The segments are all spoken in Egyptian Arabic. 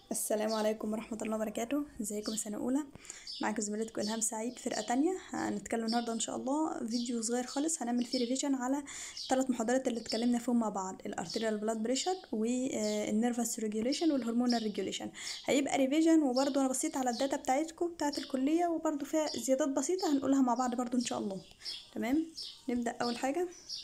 السلام عليكم ورحمة الله وبركاته ازيكم سنة أولى معاكم زميلتكم إلهام سعيد فرقة تانية هنتكلم النهاردة إن شاء الله فيديو صغير خالص هنعمل فيه ريفيجن على الثلاث محاضرات اللي اتكلمنا فيهم مع بعض الارتيريال بلاد بريشر والنيرفس ريجوليشن والهرمونال ريجوليشن هيبقى ريفيجن وبرضه أنا بصيت على الداتا بتاعتكم بتاعت الكلية وبرضه فيها زيادات بسيطة هنقولها مع بعض برضه إن شاء الله تمام نبدأ أول حاجة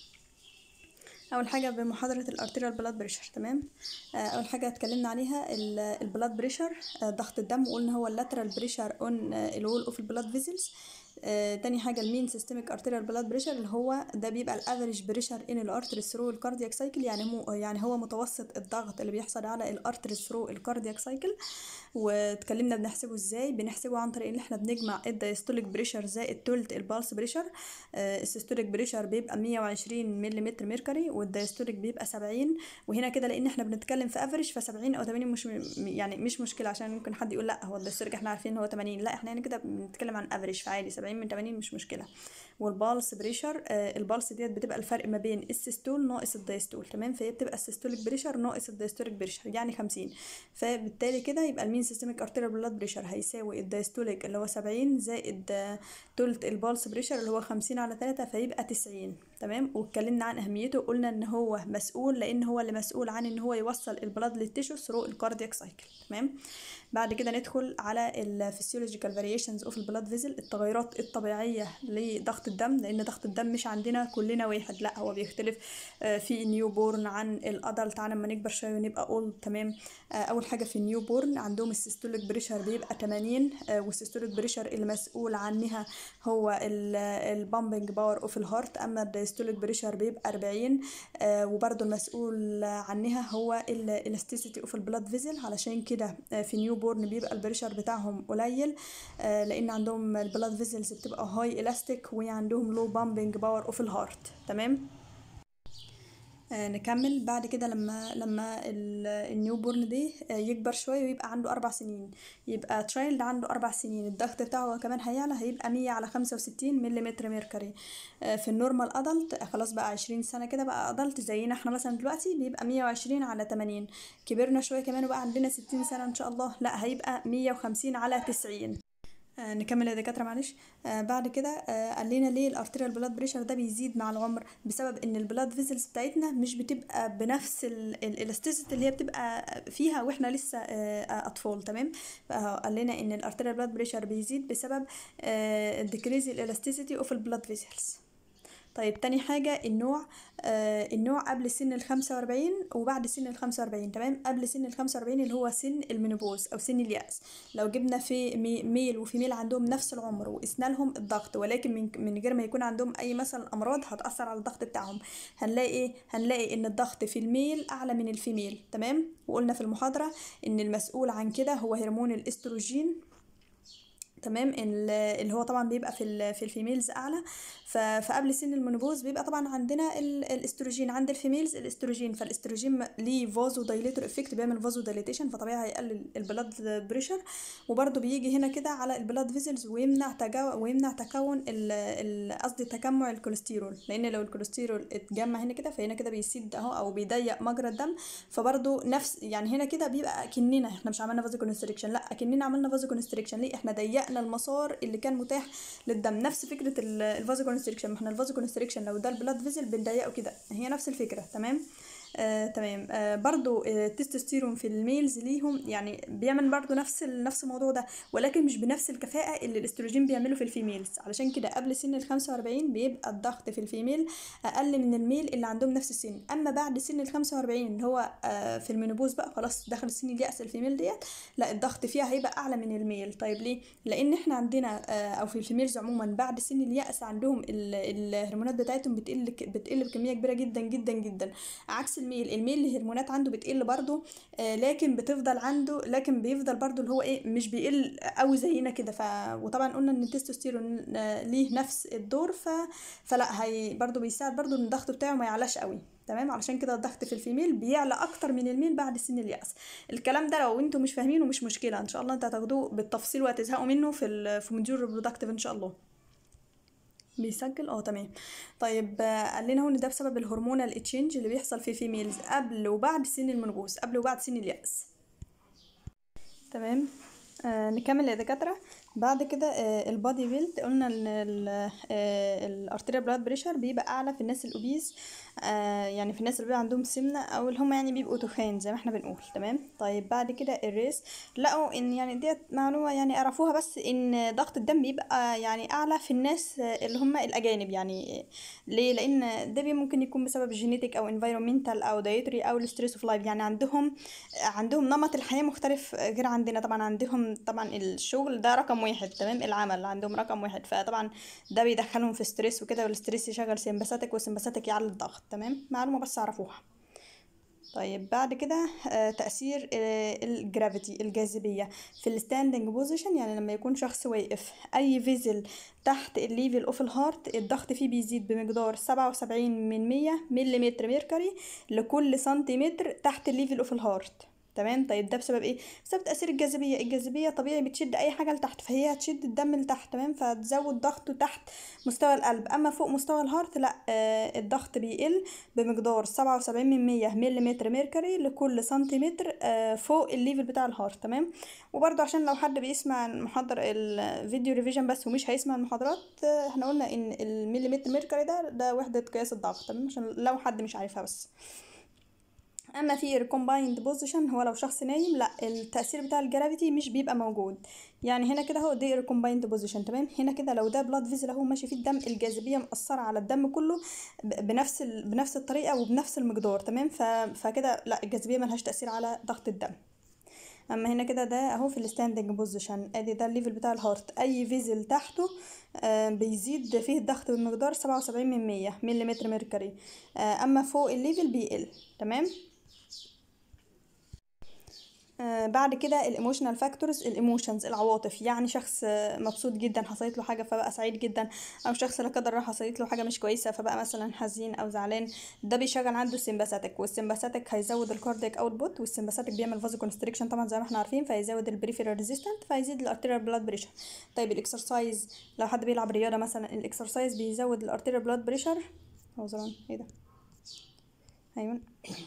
اول حاجه بمحاضره الارتيريال بلاد بريشر تمام آه، اول حاجه اتكلمنا عليها البلاد بريشر ضغط الدم وقلنا هو اللاترال بريشر اون الوول اوف البلاد فيزلز تاني حاجه المين سيستميك ارتيريال بلاد بريشر اللي هو ده بيبقى الافريج بريشر ان الارتري ثرو الكاردياك سايكل يعني مو يعني هو متوسط الضغط اللي بيحصل على الارتري ثرو الكاردياك سايكل واتكلمنا بنحسبه ازاي بنحسبه عن طريق ان احنا بنجمع الدايستوليك بريشر زائد تلت البالس بريشر السيستوليك بريشر بيبقى 120 ملم ميركوري والدايستوليك بيبقى 70 وهنا كده لان احنا بنتكلم في افريج ف 70 او 80 مش يعني مش مشكله عشان ممكن حد يقول لا هو الدايستوليك احنا عارفين هو 80 لا احنا هنا كده بنتكلم عن افريج فعادي 70 من 80 مش مشكله والبالس بريشر آه البالس ديت بتبقى الفرق ما بين السيستول ناقص الدايستول تمام فهي بتبقى السيستوليك بريشر ناقص الدايستوليك بريشر يعني 50 فبالتالي كده يبقى المين سيستميك ارتيريال بلاد بريشر هيساوي الدايستوليك اللي هو 70 زائد آه تلت البالس بريشر اللي هو 50 على 3 فيبقى 90 تمام واتكلمنا عن اهميته قلنا ان هو مسؤول لان هو اللي مسؤول عن ان هو يوصل البلاد للتيشو ثرو الكاردياك سايكل تمام بعد كده ندخل على الفسيولوجيكال فاريشنز اوف البلاد فيزل التغيرات الطبيعيه لضغط الدم لان ضغط الدم مش عندنا كلنا واحد لا هو بيختلف في نيو بورن عن الادلت عن لما نكبر شويه ونبقى اولد تمام اول حاجه في النيو بورن عندهم السيستوليك بريشر بيبقى 80 والسيستوليك بريشر المسؤول عنها هو البامبنج باور اوف الهارت اما الدايستوليك بريشر بيبقى 40 وبرده المسؤول عنها هو الالاستيسيتي اوف البلاد فيزل علشان كده في نيو بورن بيبقى البريشر بتاعهم قليل لان عندهم البلاد فيزلز بتبقى هاي الاستيك وعندهم لو بامبنج باور اوف الهارت تمام آه نكمل بعد كده لما لما النيو بورن دي آه يكبر شويه ويبقى عنده اربع سنين يبقى ترايلد عنده اربع سنين الضغط بتاعه كمان هيعلى هيبقى مية على خمسة وستين ملم ميركوري آه في النورمال ادلت خلاص بقى عشرين سنه كده بقى ادلت زينا احنا مثلا دلوقتي بيبقى مية وعشرين على تمانين كبرنا شويه كمان وبقى عندنا ستين سنه ان شاء الله لا هيبقى مية وخمسين على تسعين آه نكمل يا دكاتره معلش آه بعد كده آه قال لنا ليه الارتيريال بلاد بريشر ده بيزيد مع العمر بسبب ان البلاد فيزلز بتاعتنا مش بتبقى بنفس الالاستيسيتي اللي هي بتبقى فيها واحنا لسه اطفال تمام قال لنا ان الارتيريال بلاد بريشر بيزيد بسبب ديكريز الالاستيسيتي اوف البلاد فيزلز طيب تاني حاجة النوع آه النوع قبل سن الخمسة وأربعين وبعد سن الخمسة وأربعين تمام قبل سن الخمسة وأربعين اللي هو سن المينوبوز أو سن اليأس لو جبنا في مي ميل وفيميل عندهم نفس العمر وقسنا لهم الضغط ولكن من, من غير ما يكون عندهم أي مثلا أمراض هتأثر على الضغط بتاعهم هنلاقي إيه هنلاقي إن الضغط في الميل أعلى من الفيميل تمام وقلنا في المحاضرة إن المسؤول عن كده هو هرمون الاستروجين تمام اللي هو طبعا بيبقى في في الفيميلز اعلى فقبل سن المنوبوز بيبقى طبعا عندنا الاستروجين عند الفيميلز الاستروجين فالاستروجين ليه فازو دايليتور افكت بيعمل فازو دايليتيشن فطبيعي هيقلل البلاد بريشر وبرده بيجي هنا كده على البلاد فيزلز ويمنع تجو ويمنع تكون قصدي تجمع الكوليسترول لان لو الكوليسترول اتجمع هنا كده فهنا كده بيسيد اهو او بيضيق مجرى الدم فبرده نفس يعني هنا كده بيبقى كننا احنا مش عملنا فازو كونستريكشن لا كننا عملنا فازو كونستريكشن ليه احنا ضيقنا المسار اللي كان متاح للدم نفس فكره الفازو كونستريكشن ما احنا الفازو كونستريكشن لو ده البلاد فيزل بنضيقه كده هي نفس الفكره تمام آه، تمام آه، برضو آه، التستوستيرون في الميلز ليهم يعني بيعمل برضو نفس نفس الموضوع ده ولكن مش بنفس الكفاءة اللي الاستروجين بيعمله في الفيميلز علشان كده قبل سن ال 45 بيبقى الضغط في الفيميل أقل من الميل اللي عندهم نفس السن أما بعد سن ال 45 اللي هو آه في المينوبوز بقى خلاص دخل سن اليأس الفيميل ديت لا الضغط فيها هيبقى أعلى من الميل طيب ليه؟ لأن احنا عندنا آه أو في الفيميلز عموما بعد سن اليأس عندهم الهرمونات بتاعتهم بتقل بتقل بكمية كبيرة جدا جدا جدا عكس الميل الميل الهرمونات عنده بتقل برضه آه لكن بتفضل عنده لكن بيفضل برضه اللي هو ايه مش بيقل قوي زينا كده ف وطبعا قلنا ان التستوستيرون آه ليه نفس الدور ف... فلا هي برضه بيساعد برضه ان الضغط بتاعه ما يعلاش قوي تمام علشان كده الضغط في الفيميل بيعلى اكتر من الميل بعد سن اليأس الكلام ده لو انتوا مش فاهمينه مش مشكله ان شاء الله انتوا هتاخدوه بالتفصيل وهتزهقوا منه في ال... في موديول ريبرودكتيف ان شاء الله بيسجل اه تمام طيب قال لنا هو ان ده بسبب الهرمونال اتشينج اللي بيحصل في فيميلز قبل وبعد سن المنبوس قبل وبعد سن اليأس تمام آه نكمل يا دكاترة بعد كده آه البادي بيلت قلنا ان الارتيريال بلاد بريشر بيبقى اعلى في الناس الاوبيز آه يعني في الناس اللي بيبقى عندهم سمنة او اللي هم يعني بيبقوا تخان زي ما احنا بنقول تمام طيب بعد كده الريس لقوا ان يعني ديت معلومة يعني عرفوها بس ان ضغط الدم بيبقى يعني اعلى في الناس اللي هم الاجانب يعني ليه لان ده ممكن يكون بسبب جينيتك او انفايرومنتال او دايتري او الستريس اوف لايف يعني عندهم عندهم نمط الحياة مختلف غير عندنا طبعا عندهم طبعا الشغل ده رقم واحد تمام العمل عندهم رقم واحد فطبعا ده بيدخلهم في ستريس وكده والستريس يشغل سمباثيك والسمباثيك يعلي الضغط تمام معلومة بس اعرفوها طيب بعد كده آه تأثير آه الجرافيتي الجاذبية في الستاندنج بوزيشن يعني لما يكون شخص واقف أي فيزل تحت الليفل اوف الهارت الضغط فيه بيزيد بمقدار سبعة وسبعين من مية مليمتر ميركوري لكل سنتيمتر تحت الليفل اوف الهارت تمام طيب ده بسبب ايه بسبب تاثير الجاذبيه الجاذبيه طبيعي بتشد اي حاجه لتحت فهي هتشد الدم لتحت تمام فتزود ضغطه تحت مستوى القلب اما فوق مستوى الهارت لا آه الضغط بيقل بمقدار سبعة وسبعين من مية مليمتر ميركوري لكل سنتيمتر آه فوق الليفل بتاع الهارت تمام وبرده عشان لو حد بيسمع المحاضر الفيديو ريفيجن بس ومش هيسمع المحاضرات آه احنا قلنا ان المليمتر ميركوري ده ده وحده قياس الضغط تمام عشان لو حد مش عارفها بس اما في الكومبايند بوزيشن هو لو شخص نايم لا التاثير بتاع الجرافيتي مش بيبقى موجود يعني هنا كده اهو دي الكومبايند بوزيشن تمام هنا كده لو ده بلاد فيزل اهو ماشي فيه الدم الجاذبيه مأثره على الدم كله بنفس ال... بنفس الطريقه وبنفس المقدار تمام ف... فكده لا الجاذبيه ملهاش تاثير على ضغط الدم اما هنا كده ده اهو في الستاندنج بوزيشن ادي ده الليفل بتاع الهارت اي فيزل تحته آه بيزيد فيه الضغط بمقدار سبعة وسبعين من مية مليمتر ميركوري آه اما فوق الليفل بيقل تمام آه بعد كده الايموشنال فاكتورز الايموشنز العواطف يعني شخص مبسوط جدا حصلت له حاجه فبقى سعيد جدا او شخص لا قدر الله حصلت له حاجه مش كويسه فبقى مثلا حزين او زعلان ده بيشغل عنده السمباثيك والسمباثيك هيزود الكاردياك اوتبوت والسمباثيك بيعمل فازو كونستريكشن طبعا زي ما احنا عارفين فيزود البريفيرال ريزيستنت فيزيد الارتيريال بلاد بريشر طيب الاكسرسايز لو حد بيلعب رياضه مثلا الاكسرسايز بيزود الارتيريال بلاد بريشر عذرا ايه ده ايوه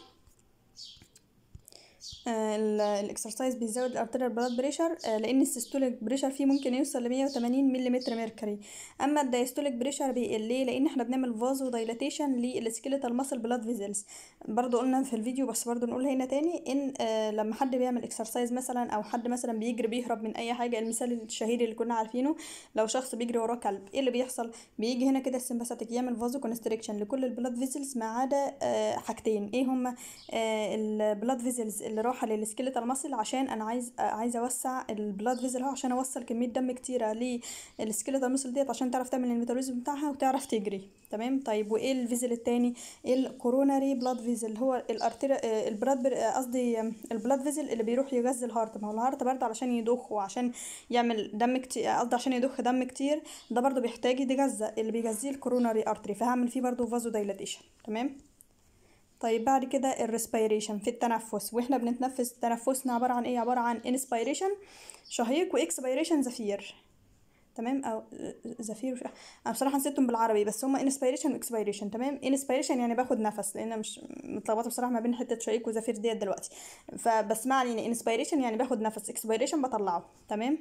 الاكسرسايز بيزود الارتيريال بلاد بريشر لان السيستوليك بريشر فيه ممكن يوصل ل 180 ملم ميركوري اما الدايستوليك بريشر بيقل ليه لان احنا بنعمل فازو دايلاتيشن للسكيليتال ماسل بلاد فيزلز برضو قلنا في الفيديو بس برضو نقول هنا تاني ان آه لما حد بيعمل اكسرسايز مثلا او حد مثلا بيجري بيهرب من اي حاجه المثال الشهير اللي كنا عارفينه لو شخص بيجري وراه كلب ايه اللي بيحصل بيجي هنا كده السمباثيك يعمل فازو كونستريكشن لكل البلاد فيزلز ما عدا آه حاجتين ايه هما آه البلاد فيزلز اللي راحه للسكيليتال ماسل عشان انا عايز عايزه اوسع البلاد فيزل اهو عشان اوصل كميه دم كتيره للسكيليتال ماسل ديت عشان تعرف تعمل الميتابوليزم بتاعها وتعرف تجري تمام طيب وايه الفيزل التاني الكوروناري بلاد فيزل هو الارتير البلاد قصدي البلاد فيزل اللي بيروح يغذي الهارت ما هو الهارت برضه علشان يضخ وعشان يعمل دم كتير قصدي عشان يضخ دم كتير ده برضه بيحتاج يتغذى اللي بيغذيه الكوروناري ارتري فهعمل فيه برضه فازو دايلاتيشن تمام طيب بعد كده الريسبيريشن في التنفس واحنا بنتنفس تنفسنا عباره عن ايه عباره عن انسبيريشن شهيق واكسبيريشن زفير تمام او زفير وش... انا بصراحه نسيتهم بالعربي بس هما انسبيريشن واكسبيريشن تمام انسبيريشن يعني باخد نفس لان مش متلخبطه بصراحه ما بين حته شهيق وزفير ديت دلوقتي فبس ما علينا انسبيريشن يعني باخد نفس اكسبيريشن بطلعه تمام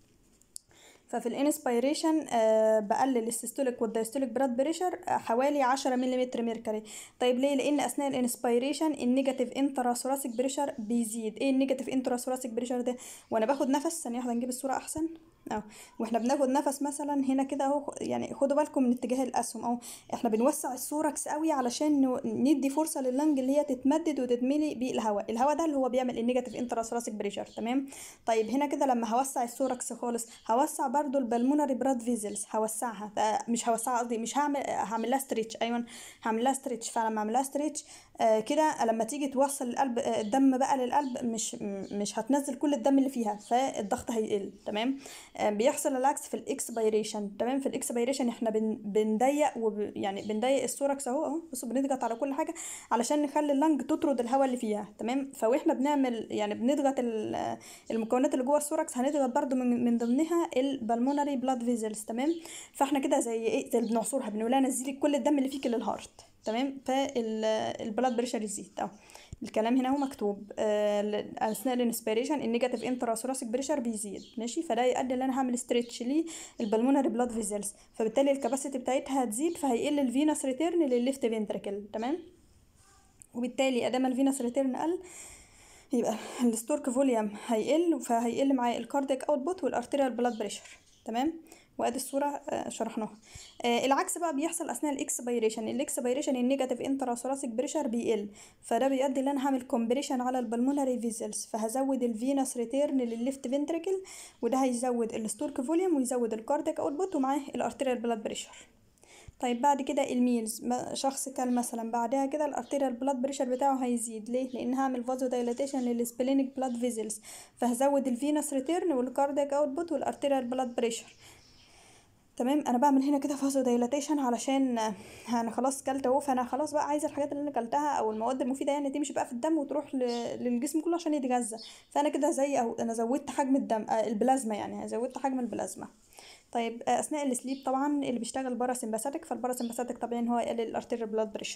ففي الانسبيريشن آه بقلل السيستوليك والدايستوليك بلاد بريشر آه حوالي عشرة ملم ميركوري طيب ليه لان اثناء الانسبيريشن النيجاتيف انتراسوراسيك بريشر بيزيد ايه النيجاتيف انتراسوراسيك بريشر ده وانا باخد نفس ثانيه واحده نجيب الصوره احسن اهو واحنا بناخد نفس مثلا هنا كده اهو يعني خدوا بالكم من اتجاه الاسهم اهو احنا بنوسع السوركس قوي علشان ندي فرصه لللنج اللي هي تتمدد وتتملي بالهواء الهواء ده اللي هو بيعمل النيجاتيف انتراسوراسيك بريشر تمام طيب هنا كده لما هوسع السوركس خالص هوسع برضو البلمونري براد فيزلز هوسعها مش هوسعها قصدي مش هعمل هعمل لها ستريتش ايوه هعمل لها ستريتش فلما اعمل لها ستريتش آه كده لما تيجي توصل القلب آه الدم بقى للقلب مش مش هتنزل كل الدم اللي فيها فالضغط هيقل تمام آه بيحصل العكس في الاكسبيريشن تمام في الاكسبيريشن احنا بن بنضيق وب يعني بنضيق السوركس اهو اهو بصوا بنضغط على كل حاجه علشان نخلي اللنج تطرد الهواء اللي فيها تمام فاحنا بنعمل يعني بنضغط المكونات اللي جوه السوركس هنضغط برده من, من ضمنها البلمونري بلاد فيزلز تمام فاحنا كده زي ايه زي بنعصرها بنقول لها نزلي كل الدم اللي فيك للهارت تمام فالبلاد بريشر يزيد اهو الكلام هنا هو مكتوب آه ل- اثناء الانسبيريشن النيجاتيف انتراسوراسيك بريشر بيزيد ماشي فده يؤدي ان انا هعمل ستريتش للبلمونري بلاد فيزلز فبالتالي الكباسيتي بتاعتها هتزيد فهيقل الفينس ريتيرن للليفت فينتركل تمام وبالتالي ادام الفينس ريتيرن قل يبقى الستورك فوليوم هيقل فهيقل معاه الكاردياك اوتبوت والارتيريال بلاد بريشر تمام وادي الصوره آه، شرحناها آه، العكس بقى بيحصل اثناء الاكسبيريشن الاكسبيريشن النيجاتيف انتراسوراسيك بريشر بيقل فده بيؤدي ان انا هعمل كومبريشن على البلمونري فيزلز فهزود الفينس ريتيرن للليفت فنتريكل وده هيزود الستورك فوليوم ويزود الكاردياك اوتبوت ومعاه الارتيريال بلاد بريشر طيب بعد كده الميلز ما- شخص كان مثلا بعدها كده الارتيريال بلاد بريشر بتاعه هيزيد ليه لان هعمل فازو دايلاتيشن للسبلينيك بلاد فيزلز فهزود الفينس ريتيرن والكاردياك اوتبوت والارتيريال بلاد بريشر تمام انا بعمل هنا كده فازو دايلاتيشن علشان آه، انا خلاص كلت اهو فانا خلاص بقى عايزه الحاجات اللي انا كلتها او المواد المفيده يعني تمشي بقى في الدم وتروح ل- للجسم كله عشان يتغذى فانا كده زي اهو انا زودت حجم الدم آه، البلازما يعني زودت حجم البلازما طيب آه، اثناء السليب طبعا اللي بيشتغل باراسمباثيك فالباراسمباثيك طبيعي ان هو يقلل الارتيريال بلاد بريشر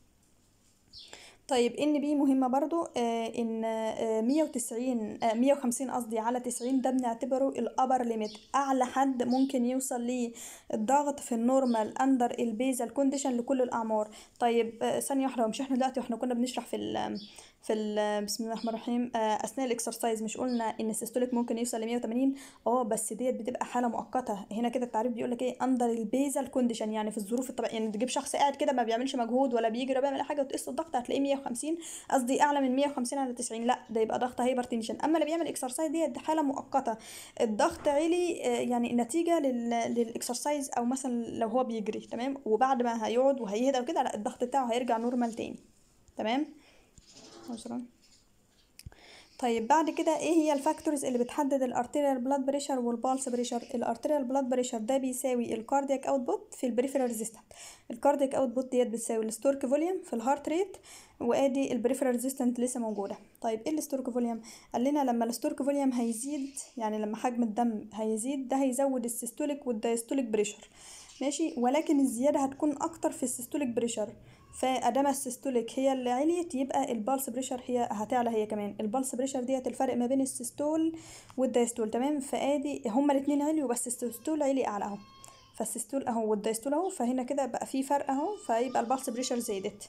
طيب ان بي مهمه برضو آه ان آه 190 آه 150 قصدي على 90 ده بنعتبره الابر ليميت اعلى حد ممكن يوصل ليه الضغط في النورمال اندر البيزال كونديشن لكل الاعمار طيب آه ثانيه واحده مش احنا دلوقتي واحنا كنا بنشرح في ال في ال بسم الله الرحمن الرحيم آه اثناء الاكسرسايز مش قلنا ان السيستوليك ممكن يوصل ل 180 اه بس ديت بتبقى حاله مؤقته هنا كده التعريف بيقول لك ايه اندر البيزال كونديشن يعني في الظروف الطبيعيه يعني تجيب شخص قاعد كده ما بيعملش مجهود ولا بيجري ولا بيعمل أي حاجه وتقيس الضغط هتلاقيه 150 قصدي اعلى من 150 على 90 لا ده يبقى ضغط هايبرتنشن اما اللي بيعمل اكسرسايز ديت دي حاله مؤقته الضغط عالي آه، يعني نتيجه لل... للاكسرسايز او مثلا لو هو بيجري تمام وبعد ما هيقعد وهيهدى وكده لا الضغط بتاعه هيرجع نورمال تاني تمام عذرا طيب بعد كده ايه هي الفاكتورز اللي بتحدد الارتيريال بلاد بريشر والبالس بريشر الارتيريال بلاد بريشر ده بيساوي الكاردياك اوتبوت في البريفرال ريزيستنت الكاردياك اوتبوت ديت بتساوي الستورك فوليوم في الهارت ريت وادي البريفرال ريزيستنت لسه موجوده طيب ايه الستورك فوليوم قال لنا لما الستورك فوليوم هيزيد يعني لما حجم الدم هيزيد ده هيزود السيستوليك والدايستوليك بريشر ماشي ولكن الزياده هتكون اكتر في السيستوليك بريشر فادام السيستوليك هي اللي عليت يبقى البالس بريشر هي هتعلى هي كمان البالس بريشر ديت الفرق ما بين السيستول والدايستول تمام فادي هما الاتنين عليوا بس السيستول علي اعلى اهو فالسيستول اهو والدايستول اهو فهنا كده بقى في فرق اهو فيبقى البالس بريشر زادت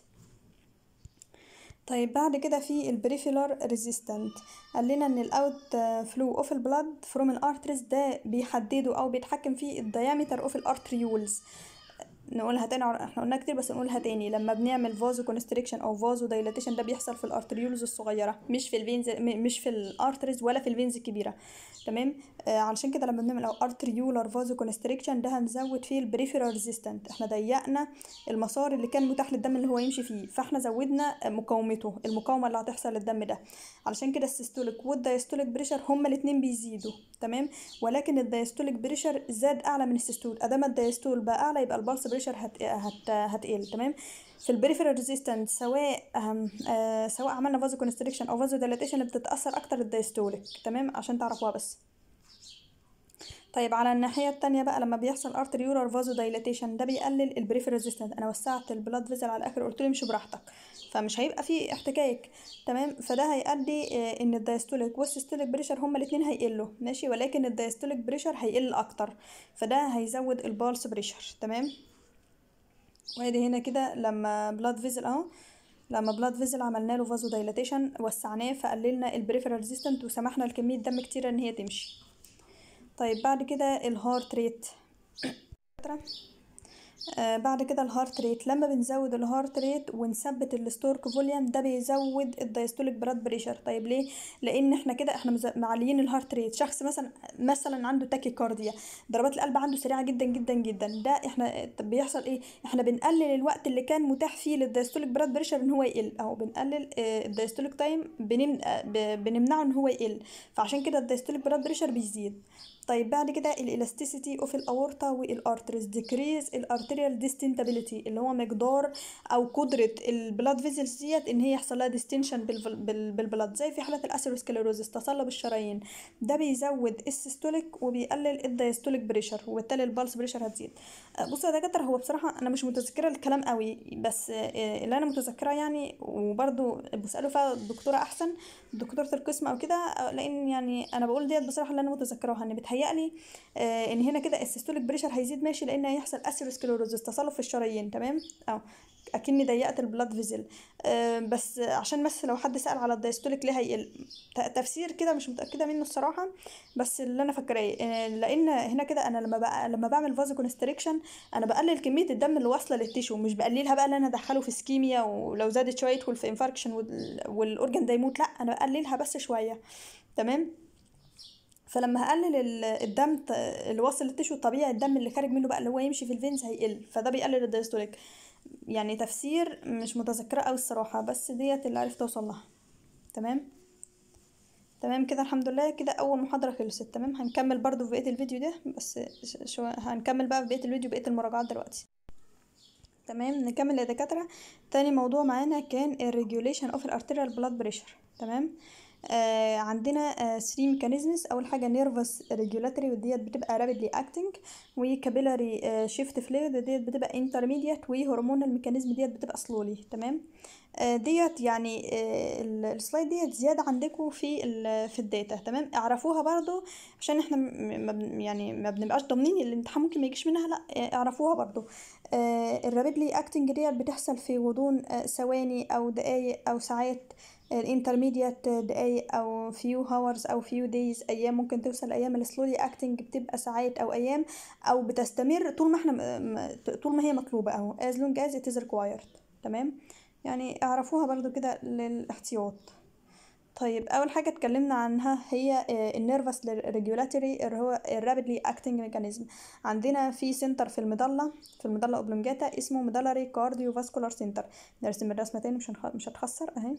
طيب بعد كده في البريفيلر ريزيستنت قال لنا ان الاوت فلو اوف البلاد فروم الارتريز ده بيحددوا او بيتحكم في الديامتر اوف الارتريولز نقولها تاني احنا قلنا كتير بس نقولها تاني لما بنعمل فازو كونستريكشن او فازو دايلاتيشن ده بيحصل في الارتريولز الصغيره مش في الفينز م- مش في الارتريز ولا في الفينز الكبيره تمام آه علشان كده لما بنعمل ارتريولار فازو كونستريكشن ده هنزود فيه البريفيرال ريزيستنت احنا ضيقنا المسار اللي كان متاح للدم اللي هو يمشي فيه فاحنا زودنا مقاومته المقاومه اللي هتحصل للدم ده علشان كده السيستوليك والدايستوليك بريشر هما الاتنين بيزيدوا تمام ولكن الدايستوليك بريشر زاد اعلى من السيستول ادام الدايستول بقى اعلى يبقى البلس بريشر هت... هت... هتقل تمام في البريفيرال ريزيستنت سواء أهم آه سواء عملنا فازو كونستريكشن او فازو ديلاتيشن بتتاثر اكتر الدايستوليك تمام عشان تعرفوها بس طيب على الناحية التانية بقى لما بيحصل arterial فازو دايلاتيشن ده بيقلل البريفيرال ريزيستنت انا وسعت البلاد فيزل على الاخر قلت له امشي براحتك فمش هيبقى فيه احتكاك تمام فده هيؤدي آه، ان الدايستوليك والسيستوليك بريشر هما الاتنين هيقلوا ماشي ولكن الدايستوليك بريشر هيقل اكتر فده هيزود البالس بريشر تمام وادي هنا كده لما بلاد فيزل اهو لما بلاد فيزل عملنا له فازو دايلاتيشن وسعناه فقللنا البريفيرال ريزيستنت وسمحنا لكميه دم كتيره ان هي تمشي طيب بعد كده الهارت ريت آه بعد كده الهارت ريت لما بنزود الهارت ريت ونثبت الستورك فوليوم ده بيزود الدايستوليك بلاد بريشر طيب ليه لان احنا كده احنا مز- معليين الهارت ريت شخص مثلا مثلا عنده تاكيكارديا ضربات القلب عنده سريعه جدا جدا جدا ده احنا طب بيحصل ايه احنا بنقلل الوقت اللي كان متاح فيه للدايستوليك بلاد بريشر ان هو يقل اهو بنقلل آه، الدايستوليك تايم بنم... آه، ب- بنمنعه ان هو يقل فعشان كده الدايستوليك بلاد بريشر بيزيد طيب بعد كده الالاستيسيتي اوف الاورتا والارتريز ديكريز arterial distentability اللي هو مقدار او قدره البلاد فيزلز ديت ان هي يحصل لها ديستنشن بالبلاد زي في حاله الاسيروسكليروزس تصلب الشرايين ده بيزود السيستوليك وبيقلل الدايستوليك بريشر وبالتالي البلس بريشر هتزيد آه، بصوا يا دكاتره هو بصراحه انا مش متذكره الكلام قوي بس آه، اللي انا متذكره يعني وبرده بساله فيها الدكتوره احسن دكتوره القسم او كده آه، لان يعني انا بقول ديت بصراحه اللي انا متذكراها ان بتهيألي آه، ان هنا كده السيستوليك بريشر هيزيد ماشي لان هيحصل اسيروسكليروزس تصلب في الشرايين تمام اه اكني ضيقت البلاد فيزل آه بس عشان بس لو حد سأل على الدايستوليك ليه هيقل ت- تفسير كده مش متأكدة منه الصراحة بس اللي انا فاكراه آه، لان هنا كده انا لما بقى لما بعمل فازو كونستريكشن انا بقلل كمية الدم اللي واصلة للتيشو مش بقللها بقى اللي انا ادخله في سكيميا ولو زادت شوية يدخل في انفاركشن والاورجن ده يموت لا انا بقللها بس شوية تمام فلما هقلل ال- الدم ت- اللي واصل للتشو الطبيعي الدم اللي خارج منه بقى اللي هو يمشي في الفينز هيقل فده بيقلل الدايستوليك يعني تفسير مش متذكرة أوي الصراحة بس ديت اللي عرفت أوصل لها تمام تمام كده الحمد لله كده أول محاضرة خلصت تمام هنكمل برضو في بقية الفيديو ده بس ش- شو هنكمل بقى في بقية الفيديو بقية المراجعات دلوقتي تمام نكمل يا دكاترة تاني موضوع معانا كان الريجوليشن اوف الارتيريال بلاد بريشر تمام آه عندنا 3 آه ميكانيزمز اول حاجه نيرفس ريجولاتوري وديت بتبقى رابيدلي اكتنج وكابيلاري شيفت فلويد وديت بتبقى انترميديت وهرمونال ميكانيزم ديت بتبقى سلولي تمام آه ديت يعني آه ال- السلايد ديت زياده عندكم في ال- في الداتا تمام اعرفوها برضو عشان احنا م- ما بن- يعني ما بنبقاش ضامنين الامتحان ممكن ما يجيش منها لا آه، اعرفوها برضو آه الرابيدلي اكتنج ديت بتحصل في غضون آه ثواني او دقايق او ساعات الانترميديات دقايق او فيو هاورز او فيو دايز ايام ممكن توصل ايام السلولي اكتنج بتبقى ساعات او ايام او بتستمر طول ما احنا م- م- طول ما هي مطلوبه اهو as long as it is required تمام يعني اعرفوها برضو كده للاحتياط طيب اول حاجه اتكلمنا عنها هي النيرفس ريجولاتوري اللي هو الرابيدلي اكتنج ميكانيزم عندنا في سنتر في المضله في المضله اوبلونجاتا اسمه ميدالاري كارديو فاسكولار سنتر نرسم الرسمه تاني مش هنخ... مش هتخسر اهي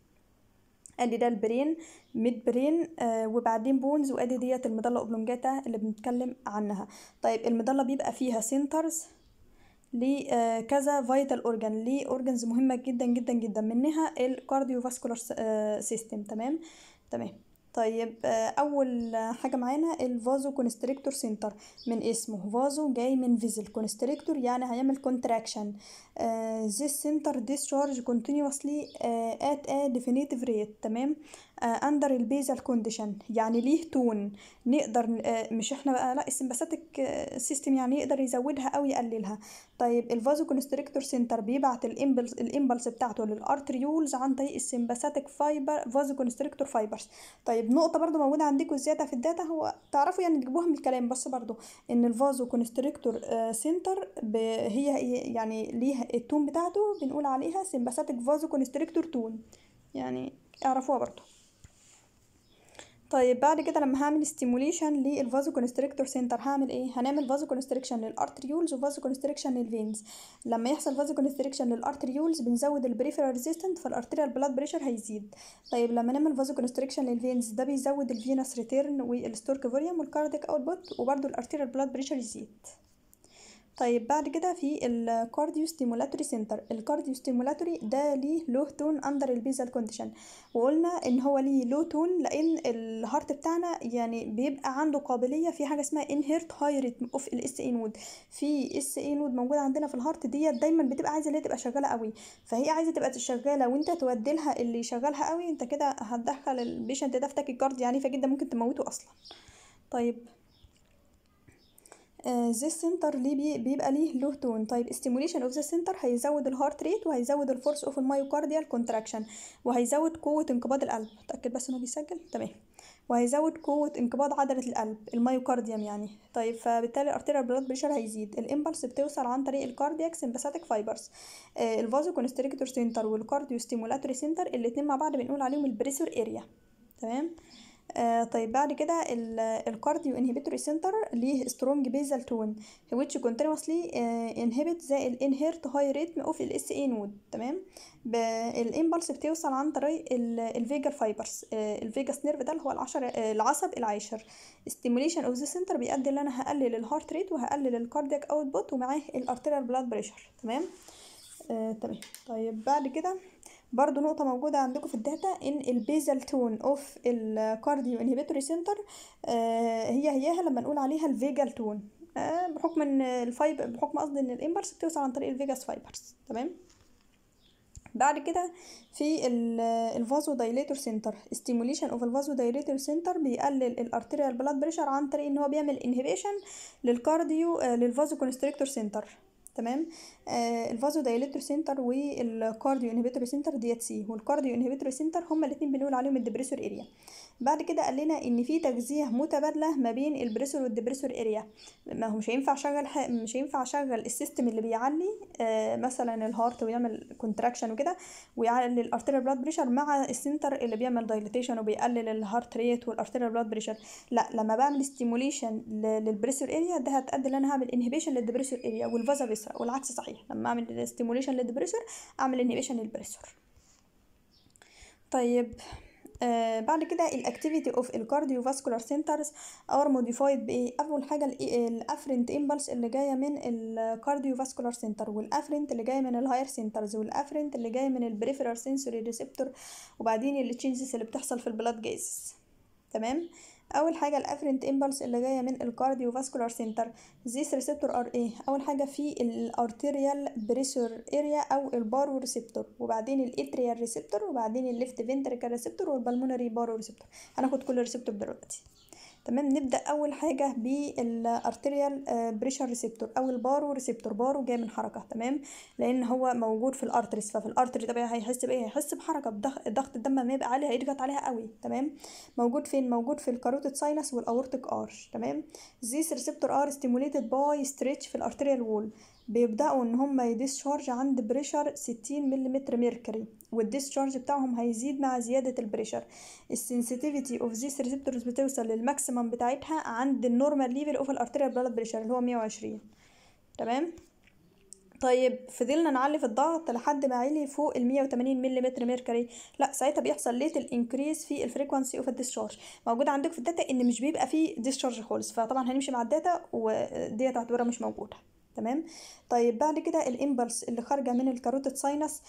ادي ده البرين ميد برين آه وبعدين بونز وادي ديت المضله اوبلونجاتا اللي بنتكلم عنها طيب المضله بيبقى فيها سنترز لكذا فيتال اورجان ليه اورجانز مهمه جدا جدا جدا منها الكارديو فاسكولار سيستم تمام تمام طيب آه، اول حاجه معانا الفازو كونستريكتور سنتر من اسمه فازو جاي من فيزل كونستريكتور يعني هيعمل كونتراكشن this center discharge continuously uh, at a definitive rate تمام uh, under البيزال كونديشن يعني ليه تون نقدر uh, مش احنا بقى لا السمباثيك سيستم يعني يقدر يزودها او يقللها طيب الفازو كونستريكتور سنتر بيبعت الامبلس الامبلس بتاعته للارتريولز عن طريق السمباثيك فايبر فازو كونستريكتور فايبرز طيب نقطه برضو موجوده عندكم زياده في الداتا هو تعرفوا يعني تجيبوها من الكلام بس برضو ان الفازو كونستريكتور سنتر هي هي يعني ليها التون بتاعته بنقول عليها سمباثيك فازو كونستريكتور تون يعني اعرفوها برضو طيب بعد كده لما هعمل ستيموليشن للفازو كونستريكتور سنتر هعمل ايه هنعمل فازو كونستريكشن للارتريولز وفازو كونستريكشن للفينز لما يحصل فازو كونستريكشن للارتريولز بنزود البريفرال ريزيستنت فالارتريال بلاد بريشر هيزيد طيب لما نعمل فازو كونستريكشن للفينز ده بيزود الفينس ريتيرن والستورك فوليوم والكارديك اوتبوت وبرده الارتريال بلاد بريشر يزيد طيب بعد كده في الكارديو ستيمولاتوري سنتر الكارديو ستيمولاتوري ده ليه لو تون اندر البيزال كونديشن وقلنا ان هو ليه لو تون لان الهارت بتاعنا يعني بيبقى عنده قابليه في حاجه اسمها انهيرت هاي ريتم اوف الاس اي نود في اس اي نود موجوده عندنا في الهارت ديت دايما بتبقى عايزه اللي هي تبقى شغاله قوي فهي عايزه تبقى شغاله وانت تودي لها اللي يشغلها قوي انت كده هتدخل البيشنت ده في تاكيكارديا عنيفه جدا ممكن تموته اصلا طيب ذا سنتر ليه بي- بيبقى ليه له تون طيب ستيموليشن اوف ذا سنتر هيزود الهارت ريت وهيزود الفورس اوف المايوكارديال كونتراكشن وهيزود قوه انقباض القلب اتاكد بس انه بيسجل تمام وهيزود قوة انقباض عضلة القلب المايوكارديوم يعني طيب فبالتالي الارتيريال بلاد بريشر هيزيد الامبلس بتوصل عن طريق الكاردياك سمباثيك فايبرز آه الفازو كونستريكتور سنتر والكارديو ستيمولاتوري سنتر الاتنين مع بعض بنقول عليهم البريسور اريا تمام آه طيب بعد كده الكارديو انهبيتوري سنتر ليه سترونج بيزال تون which continuously انهبت زي الانهيرت هاي ريتم اوف الاس اي نود تمام الامبلس بتوصل عن طريق الفيجا فايبرز الفيجاس نيرف ده اللي هو العشر العصب العاشر ستيموليشن اوف ذا سنتر بيؤدي ان انا هقلل الهارت ريت وهقلل الكاردياك اوتبوت ومعاه الارتيريال بلاد بريشر تمام آه تمام طيب بعد كده برضو نقطة موجودة عندكم في الداتا ان البيزال تون اوف الكارديو انهبيتوري سنتر هي هياها لما نقول عليها الفيجال تون آه بحكم ان الفايب بحكم قصدي ان الامبلس بتوصل عن طريق الفيجاس فايبرز تمام بعد كده في الفازو دايليتور سنتر ستيموليشن اوف الفازو دايليتور سنتر بيقلل الارتيريال بلاد بريشر عن طريق ان هو بيعمل انهبيشن للكارديو للفازو كونستريكتور سنتر تمام آه الفازو دايليتور سنتر والكارديو انهبيتور سنتر ديت سي والكارديو انهبيتور سنتر هما الاثنين بنقول عليهم الدبريسور اريا بعد كده قال لنا ان في تجزئه متبادله ما بين البريسور والدبريسور اريا ما هو مش هينفع اشغل ح... مش هينفع اشغل السيستم اللي بيعلي آه مثلا الهارت ويعمل كونتراكشن وكده ويعلي الارتيريال بلاد بريشر مع السنتر اللي بيعمل دايليتيشن وبيقلل الهارت ريت والارتيريال بلاد بريشر لا لما بعمل ستيموليشن للبريسور اريا ده هتأدي ان انا هعمل انهبيشن للدبريسور اريا والفازا فيسرا والعكس صحيح لما اعمل ستيموليشن للدبريسور اعمل انهبيشن للبريسور طيب آه بعد كده الاكتيفيتي اوف الكارديو فاسكولار سنترز ار موديفايد بايه اول حاجه الافرنت امبلس اللي جايه من الكارديو فاسكولار سنتر والافرنت اللي جايه من الهاير سنترز والافرنت اللي جايه من البريفرال سنسوري ريسبتور وبعدين التشينجز اللي بتحصل في البلاد جيزز تمام اول حاجه الافرنت امبلس اللي جايه من الكارديو فاسكولار سنتر زيس ريسبتور ار ايه اول حاجه في الارتيريال بريشر اريا او البارو ريسبتور وبعدين الاتريال ريسبتور وبعدين الليفت فنتريكال ريسبتور والبلمونري بارو ريسبتور هناخد كل ريسبتور دلوقتي تمام نبدا اول حاجه بالارتيريال بريشر ريسبتور او البارو ريسبتور بارو جاي من حركه تمام لان هو موجود في الارتريس ففي الارتري طبعا هيحس بايه هيحس بحركه ضغط الدم لما يبقى عالي هيضغط عليها قوي تمام موجود فين موجود في الكاروتيد ساينس والاورتيك ارش تمام زيس ريسبتور ار ستيموليتد باي ستريتش في الارتيريال وول بيبداوا ان هم يديسشارج عند بريشر 60 ملم ميركوري والديسشارج بتاعهم هيزيد مع زياده البريشر السنسيتيفيتي اوف ذيس ريسبتورز بتوصل للماكسيمم بتاعتها عند النورمال ليفل اوف الارتيريال بلاد بريشر اللي هو 120 تمام طيب فضلنا نعلي في الضغط لحد ما علي فوق ال 180 ملم ميركوري لا ساعتها بيحصل ليتل انكريز في الفريكوانسي اوف الديسشارج موجود عندك في الداتا ان مش بيبقى فيه ديسشارج خالص فطبعا هنمشي مع الداتا وديت اعتبرها مش موجوده تمام طيب بعد كده الامبلس اللي خارجه من الكاروتيد ساينس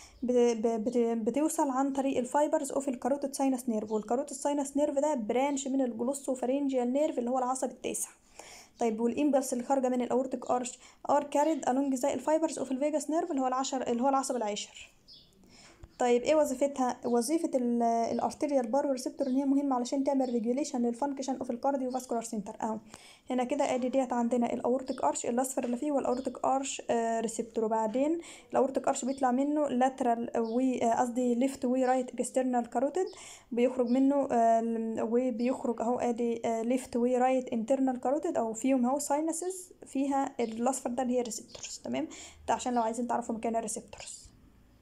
بتوصل عن طريق الفايبرز اوف الكاروتيد ساينس نيرف والكاروتيد ساينس نيرف ده برانش من الجلوسوفارينجيال نيرف اللي هو العصب التاسع طيب والامبلس اللي خارجه من الاورتيك ارش ار كاريد الونج زي الفايبرز اوف الفيجاس نيرف اللي هو العشر اللي هو العصب العاشر طيب ايه وظيفتها وظيفه الارتيريال بارو ريسبتور ان هي مهمه علشان تعمل ريجوليشن للفانكشن اوف الكارديو فاسكولار سنتر اهو هنا كده ادي ديت عندنا الاورتيك ارش الاصفر اللي فيه والاورتيك ارش آه ريسبتور وبعدين الاورتيك ارش بيطلع منه لاترال قصدي ليفت وي رايت اكسترنال كاروتيد بيخرج منه آه وبيخرج اهو ادي ليفت وي رايت انترنال كاروتيد او فيهم اهو ساينسز فيها الاصفر ده اللي هي ريسبتورز تمام ده عشان لو عايزين تعرفوا مكان الريسبتورز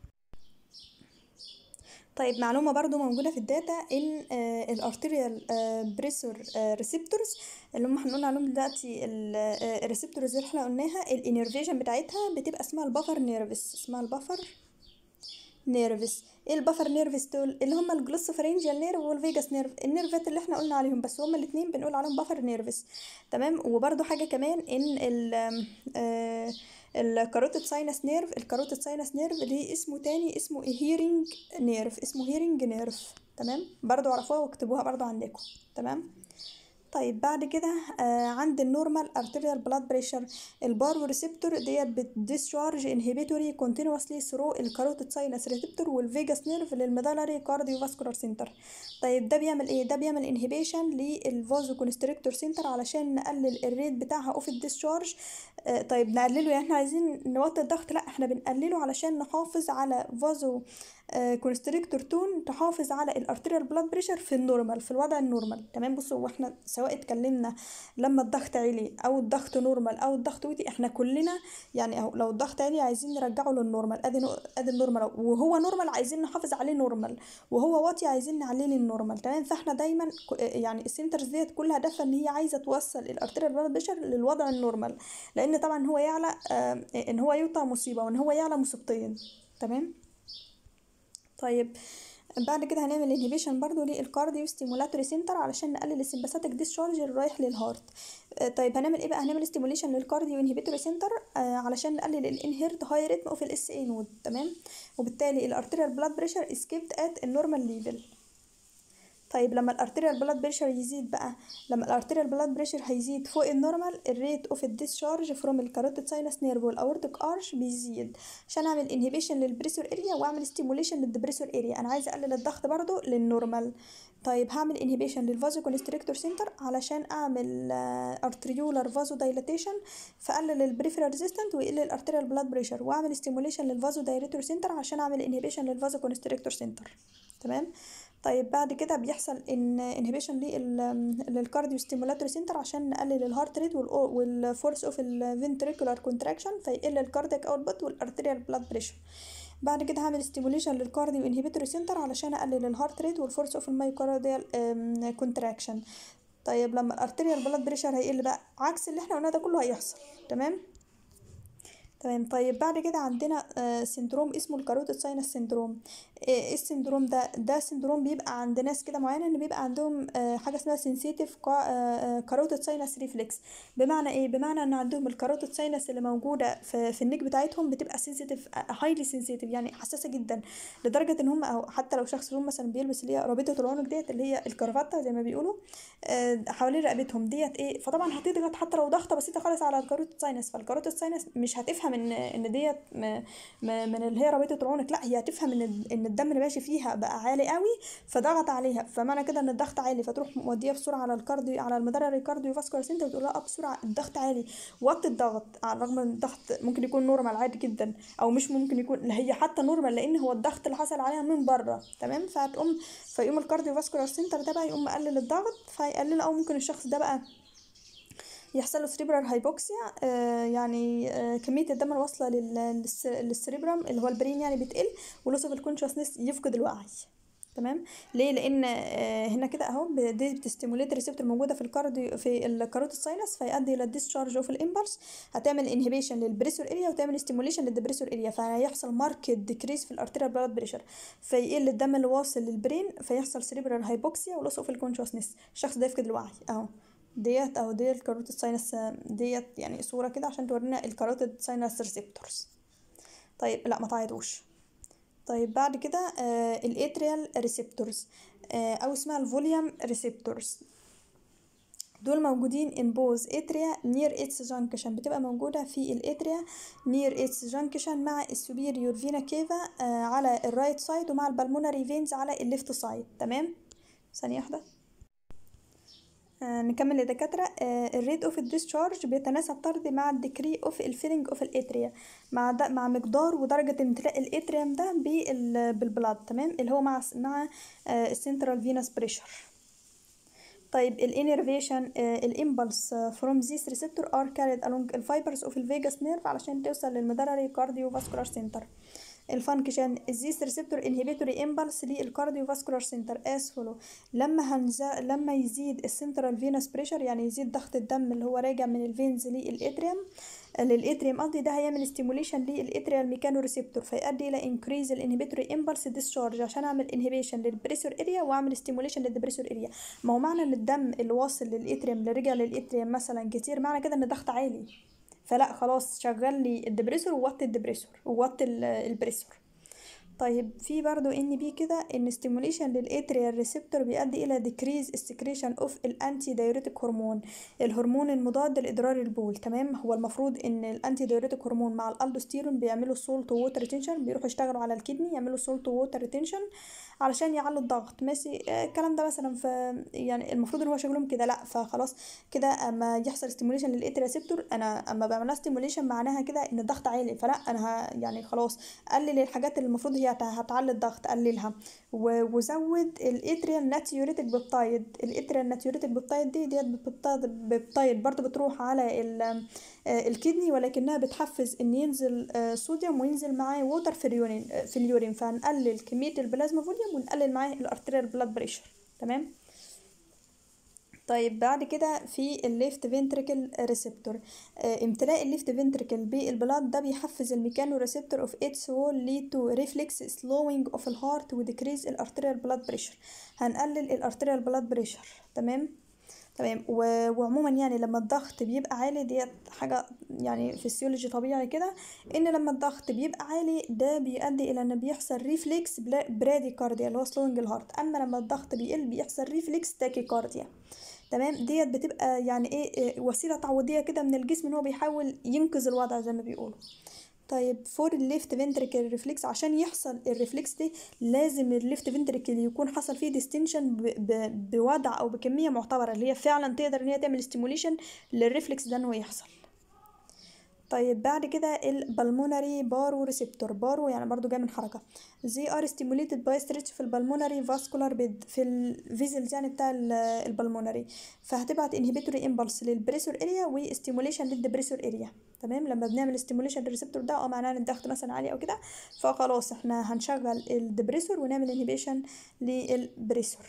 طيب معلومه برضو موجوده في الداتا ان آه الارتيريال آه بريسور آه ريسبتورز اللي هم هنقول عليهم دلوقتي الريسبتورز اللي احنا قلناها الانرفيشن بتاعتها بتبقى اسمها البفر نيرفس اسمها البفر نيرفس ايه البفر نيرفس دول اللي هم الجلوسوفارينجيال نيرف والفيجاس نيرف النيرفات اللي احنا قلنا عليهم بس هما الاثنين بنقول عليهم بفر نيرفس تمام وبرده حاجه كمان ان ال آه الكاروتيد ساينس نيرف الكاروتيد ساينس نيرف ليه اسمه تاني اسمه هيرنج نيرف اسمه هيرنج نيرف تمام برضو عرفوها واكتبوها برضو عندكم تمام طيب بعد كده آه عند النورمال ارتيريال بلاد بريشر البارو ريسبتور ديت بتديسشارج انهبيتوري كونتينوسلي ثرو الكاروتيد ساينس ريسبتور والفيجاس نيرف للميدالري كارديو فاسكولار سنتر طيب ده بيعمل ايه ده بيعمل انهبيشن للفازو كونستريكتور سنتر علشان نقلل الريت بتاعها اوف الديسشارج آه طيب نقلله يعني احنا عايزين نوطي الضغط لا احنا بنقلله علشان نحافظ على فازو كونستريكتور تون تحافظ على الارتيريال بلاد بريشر في النورمال في الوضع النورمال تمام بصوا هو احنا سواء اتكلمنا لما الضغط عالي او الضغط نورمال او الضغط وطي احنا كلنا يعني اهو لو الضغط عالي عايزين نرجعه للنورمال ادي نو- ادي النورمال وهو نورمال عايزين نحافظ عليه نورمال وهو واطي عايزين نعليه للنورمال تمام فاحنا دايما ك- يعني السنترز ديت كل هدفها ان هي عايزه توصل الارتيريال بلاد بريشر للوضع النورمال لان طبعا هو يعلى آه، ان هو يوطى مصيبه وان هو يعلى مصيبتين تمام طيب بعد كده هنعمل انهبيشن برضو للكارديو ستيمولاتوري سنتر علشان نقلل السمباثيك ديسشارج اللي رايح للهارت آه، طيب هنعمل ايه بقى هنعمل ستيموليشن للكارديو انهبيتوري سنتر آه علشان نقلل الانهيرت هاي ريتم اوف الاس اي نود تمام وبالتالي الارتيريال بلاد بريشر اسكيبت ات النورمال ليفل طيب لما الارتيريال بلاد بريشر يزيد بقى لما الارتيريال بلاد بريشر هيزيد فوق النورمال الريت اوف الديسشارج فروم الكاروتيد ساينس نيرف والاورتيك ارش بيزيد عشان اعمل انهبيشن للبريسور اريا واعمل ستيموليشن للدبريسور اريا انا عايزه اقلل الضغط برضو للنورمال طيب هعمل انهبيشن للفازو كونستريكتور سنتر علشان اعمل ارتريولار فازو دايلاتيشن فاقلل البريفرال ريزيستنت ويقلل الارتيريال بلاد بريشر واعمل ستيموليشن للفازو دايريتور سنتر عشان اعمل انهبيشن للفازو كونستريكتور سنتر تمام طيب بعد كده بيحصل ان انهبيشن للكارديو ستيمولاتوري سنتر عشان نقلل الهارت ريت والفورس اوف الفنتريكولار كونتراكشن فيقل الكاردياك اوتبوت والارتيريال بلاد بريشر بعد كده هعمل ستيموليشن للكارديو انهبيتوري سنتر علشان اقلل الهارت ريت والفورس اوف المايوكارديال كونتراكشن طيب لما الارتيريال بلاد بريشر هيقل بقى عكس اللي احنا قلناه ده كله هيحصل تمام تمام طيب بعد كده عندنا آه سندروم اسمه الكاروتيد ساينس سندروم ايه السندروم ده ده سندروم بيبقى عند ناس كده معينه ان بيبقى عندهم آه حاجه اسمها سنسيتيف كاروتيد ساينس ريفلكس بمعنى ايه بمعنى ان عندهم الكاروتيد ساينس اللي موجوده في, في النيك بتاعتهم بتبقى سنسيتيف هايلي سنسيتيف يعني حساسه جدا لدرجه ان هم او حتى لو شخص فيهم مثلا بيلبس اللي هي رابطه العنق ديت اللي هي الكرافته زي ما بيقولوا آه حوالين رقبتهم ديت ايه فطبعا هتضغط حتى لو ضغطه بسيطه خالص على الكاروتيد ساينس فالكاروتيد ساينس مش هتفهم ان ان ديت من اللي هي رابطه العنق لا هي هتفهم ان ان الدم اللي ماشي فيها بقى عالي قوي فضغط عليها فمعنى كده ان الضغط عالي فتروح موديها بسرعه على الكارديو على المدرري كارديو فاسكولار سنتر وتقول لها بسرعه الضغط عالي وطي الضغط على الرغم ان الضغط ممكن يكون نورمال عادي جدا او مش ممكن يكون هي حتى نورمال لان هو الضغط اللي حصل عليها من بره تمام فهتقوم فيقوم الكارديو فاسكولار سنتر ده بقى يقوم مقلل الضغط فيقلل او ممكن الشخص ده بقى يحصل له سريبرال هايبوكسيا آه يعني آه كميه الدم الواصله للسريبرام اللي هو البرين يعني بتقل ولوس اوف الكونشسنس يفقد الوعي تمام ليه لان آه هنا كده اهو دي بتستيموليت الريسبتور موجوده في الكارديو في الكاروتيد ساينس فيؤدي الى الديسشارج اوف الامبلس هتعمل انهبيشن للبريسور اريا وتعمل ستيموليشن للدبريسور اريا فهيحصل ماركت ديكريس في الارتيريال بلاد بريشر فيقل الدم اللي واصل للبرين فيحصل سريبرال هايبوكسيا ولوس اوف الكونشسنس الشخص ده يفقد الوعي اهو ديت او دي الكاروتيد ساينس ديت يعني صورة كده عشان تورينا الكاروتيد ساينس ريسبتورز طيب لا ما تعيطوش طيب بعد كده آه الاتريال ريسبتورز آه او اسمها الفوليوم ريسبتورز دول موجودين in both atria near its junction بتبقى موجودة في الاتريا near its junction مع السوبيريور فينا كيفا آه على الرايت سايد ومع البلمونري فينز على الليفت سايد تمام ثانية واحدة آه نكمل يا دكاترة آه الريت اوف الديسشارج بيتناسب طردي مع الديكري اوف الفيلنج اوف الاتريا مع ده مع مقدار ودرجة امتلاء الاتريم ده بالبلاد تمام اللي هو مع مع آه السنترال فينوس بريشر طيب الانرفيشن الامبلس فروم ذيس ريسبتور ار كاريد along الفايبرز اوف الفيجاس نيرف علشان توصل للمدرري كارديو فاسكولار سنتر الفانكشن الزيس ريسبتور انهبيتوري امبلس للكارديو فاسكولار سنتر اس فولو لما هنزا لما يزيد السنترال فينوس بريشر يعني يزيد ضغط الدم اللي هو راجع من الفينز للاتريوم للاتريوم قصدي ده هيعمل ستيموليشن للاتريال ميكانو ريسبتور فيؤدي الى انكريز الانهبيتوري امبلس ديسشارج عشان اعمل انهبيشن للبريسور اريا واعمل ستيموليشن للدبريسور اريا ما هو معنى ان الدم اللي واصل للاتريوم اللي رجع للاتريوم مثلا كتير معنى كده ان الضغط عالي فلا خلاص شغل لي الدبريسور ووطي الدبريسور ووطي البريسور طيب في برضو ان بي كده ان ستيموليشن للاتريال ريسبتور بيؤدي الى ديكريز السكريشن اوف الانتي دايوريتك هرمون الهرمون المضاد لادرار البول تمام هو المفروض ان الانتي دايوريتك هرمون مع الالدوستيرون بيعملوا سولت ووتر ريتنشن بيروحوا يشتغلوا على الكدني يعملوا سولت ووتر ريتنشن علشان يعلوا الضغط ماشي الكلام ده مثلا ف يعني المفروض ان هو شغلهم كده لا فخلاص كده اما يحصل ستيموليشن للاتريال ريسبتور انا اما بعملها ستيموليشن معناها كده ان الضغط عالي فلا انا يعني خلاص قلل الحاجات اللي المفروض هي ديت هتعلي الضغط قللها و- وزود الاتريال ناتيوريتك بيبتايد الاتريال ناتيوريتك بيبتايد دي ديت بيبتايد بيبتايد برضو بتروح على ال- آه، الكدني ولكنها بتحفز ان ينزل آه، صوديوم وينزل معاه ووتر في اليورين آه، في اليورين فهنقلل كميه البلازما فوليوم ونقلل معاه الارتريال بلاد بريشر تمام طيب بعد كده في الليفت فينتريكل ريسبتور امتلاء الليفت فينتريكل بالبلاد ده بيحفز الميكانو ريسبتور اوف اتس وول ليد تو ريفلكس سلوينج اوف الهارت وديكريز الارتريال بلاد بريشر هنقلل الارتريال بلاد بريشر تمام تمام و- وعموما يعني لما الضغط بيبقى عالي ديت حاجة يعني فسيولوجي طبيعي كده ان لما الضغط بيبقى عالي ده بيؤدي الى ان بيحصل ريفلكس براديكارديا اللي هو سلوينج الهارت اما لما الضغط بيقل بيحصل ريفلكس تاكيكارديا تمام ديت بتبقى يعني ايه إيه وسيله تعويضيه كده من الجسم ان هو بيحاول ينقذ الوضع زي ما بيقولوا طيب فور الليفت فنتريكل ريفلكس عشان يحصل الريفلكس دي لازم الليفت فنتريكل يكون حصل فيه ديستنشن بوضع او بكميه معتبره اللي هي فعلا تقدر ان هي تعمل ستيموليشن للريفلكس ده انه يحصل طيب بعد كده البلمونري بارو ريسبتور بارو يعني برضو جاي من حركة زي ار ستيموليتد باي ستريتش في البلمونري فاسكولار بيد في الفيزلز يعني بتاع ال- البلمونري فهتبعت انهبيتوري امبلس للبريسور اريا وستيموليشن للدبريسور اريا تمام لما بنعمل ستيموليشن للريسبتور ده اه معناه ان الضغط مثلا عالي او كده فخلاص احنا هنشغل الدبريسور ونعمل انهبيشن للبريسور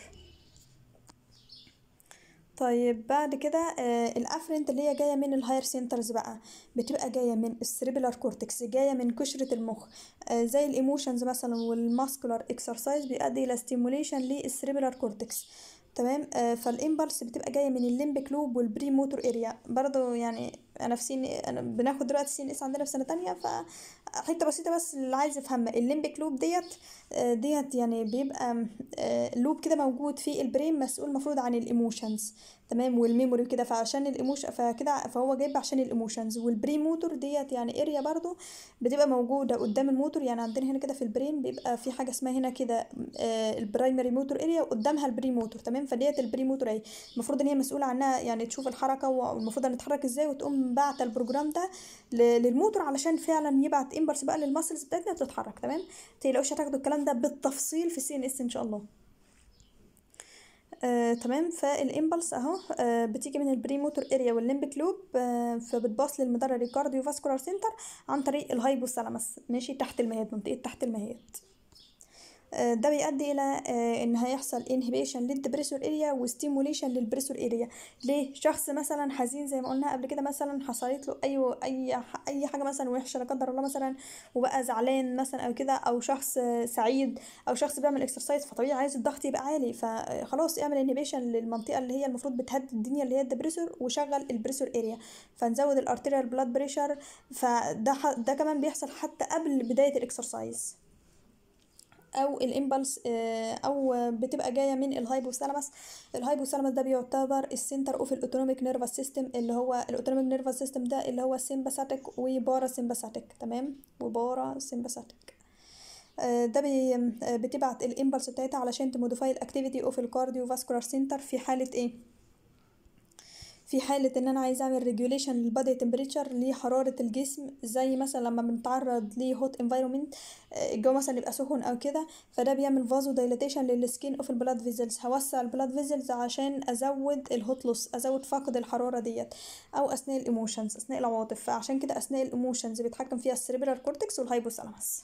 طيب بعد كده آه الافرنت اللي هي جايه من الهاير سنترز بقى بتبقى جايه من السريبلار كورتكس جايه من قشره المخ آه زي الايموشنز مثلا والماسكولار اكسرسايز بيؤدي الى ستيموليشن للسريبلار كورتكس تمام آه فالامبلس بتبقى جايه من الليمبك لوب والبري موتور اريا برضو يعني انا في سين انا بناخد دلوقتي سين اس عندنا في سنه تانية فحته بسيطه بس اللي عايز يفهمها الليمبك لوب ديت آه، ديت يعني بيبقى آه، لوب كده موجود في البرين مسؤول مفروض عن الايموشنز تمام والميموري كده فعشان الايموشن فكده فهو جايب عشان الايموشنز والبري موتور ديت يعني اريا برضو بتبقى موجوده قدام الموتور يعني عندنا هنا كده في البرين بيبقى في حاجه اسمها هنا كده آه، البرايمري موتور اريا وقدامها البري موتور تمام فديت البري موتور اهي المفروض ان هي مسؤوله عنها يعني تشوف الحركه والمفروض نتحرك ازاي وتقوم باعته البروجرام ده ل- للموتور علشان فعلا يبعت امبلس بقى للماسلز بتاعتنا تتحرك تمام متقلقوش هتاخدوا الكلام ده بالتفصيل في السي ان اس ان شاء الله آه، تمام فالامبلس اهو آه، بتيجي من البري موتور اريا والليمبك لوب آه، فبتباص للمدرج الكارديو فاسكولار سنتر عن طريق الهايبوثالاموس ماشي تحت المهاد منطقه تحت المهاد آه، ده بيؤدي الى آه، ان هيحصل انهبيشن للدبريسور اريا وستيموليشن للبريسور اريا ليه شخص مثلا حزين زي ما قلنا قبل كده مثلا حصلت له اي اي اي حاجه مثلا وحشه لا قدر الله مثلا وبقى زعلان مثلا او كده او شخص آه، سعيد او شخص بيعمل اكسرسايز فطبيعي عايز الضغط يبقى عالي فخلاص اعمل انهبيشن للمنطقه اللي هي المفروض بتهدي الدنيا اللي هي الدبريسور وشغل البريسور اريا فنزود الارتيريال بلاد بريشر فده ح- ده كمان بيحصل حتى قبل بدايه الاكسرسايز او الامبلس آه، او بتبقى جايه من الهايبوثالاموس الهايبوثالاموس ده بيعتبر السنتر اوف الاوتونوميك نيرفس سيستم اللي هو الاوتونوميك نيرفس سيستم ده اللي هو سيمباثيك وبارا سيمباثيك تمام وبارا سيمباثيك آه، ده بي آه، بتبعت الامبلس بتاعتها علشان تموديفاي الاكتيفيتي اوف الكارديو فاسكولار سنتر في حاله ايه في حالة ان انا عايزة اعمل ريجوليشن للبادي تمبريتشر لحرارة الجسم زي مثلا لما بنتعرض لهوت انفايرومنت الجو مثلا يبقى سخن او كده فده بيعمل فازو دايلاتيشن للسكين اوف البلاد فيزلز هوسع البلاد فيزلز عشان ازود الهوت لوس ازود فقد الحرارة ديت او اثناء الايموشنز اثناء العواطف فعشان كده اثناء الايموشنز بيتحكم فيها السريبرال كورتكس والهايبوثالاموس